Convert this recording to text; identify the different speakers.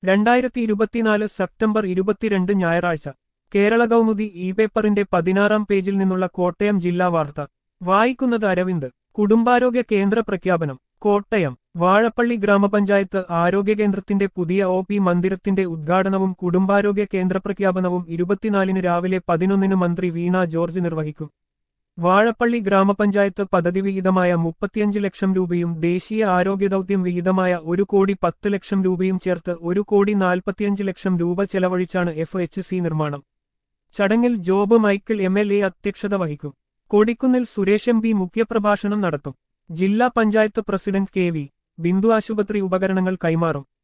Speaker 1: രണ്ടായിരത്തി ഇരുപത്തിനാല് സെപ്റ്റംബർ ഇരുപത്തിരണ്ട് ഞായറാഴ്ച കേരള കൗമുദി ഇ പേപ്പറിന്റെ പതിനാറാം പേജിൽ നിന്നുള്ള കോട്ടയം ജില്ലാ വാർത്ത വായിക്കുന്നത് അരവിന്ദ് കുടുംബാരോഗ്യ കേന്ദ്ര പ്രഖ്യാപനം കോട്ടയം വാഴപ്പള്ളി ഗ്രാമപഞ്ചായത്ത് ആരോഗ്യ കേന്ദ്രത്തിന്റെ പുതിയ ഒ പി മന്ദിരത്തിന്റെ ഉദ്ഘാടനവും കുടുംബാരോഗ്യ കേന്ദ്ര പ്രഖ്യാപനവും ഇരുപത്തിനാലിന് രാവിലെ പതിനൊന്നിന് മന്ത്രി വീണ ജോർജ് നിർവഹിക്കും വാഴപ്പള്ളി ഗ്രാമപഞ്ചായത്ത് പദ്ധതി വിഹിതമായ മുപ്പത്തിയഞ്ച് ലക്ഷം രൂപയും ദേശീയ ആരോഗ്യ ദൗത്യം വിഹിതമായ ഒരു കോടി പത്ത് ലക്ഷം രൂപയും ചേർത്ത് ഒരു കോടി നാൽപ്പത്തിയഞ്ച് ലക്ഷം രൂപ ചെലവഴിച്ചാണ് എഫ് എച്ച് സി നിർമ്മാണം ചടങ്ങിൽ Job Michael M L A അധ്യക്ഷത വഹിക്കും കൊടിക്കുന്നിൽ സുരേഷ് എം പി മുഖ്യപ്രഭാഷണം നടത്തും ജില്ലാ panchayat president K V Bindu ആശുപത്രി ഉപകരണങ്ങൾ കൈമാറും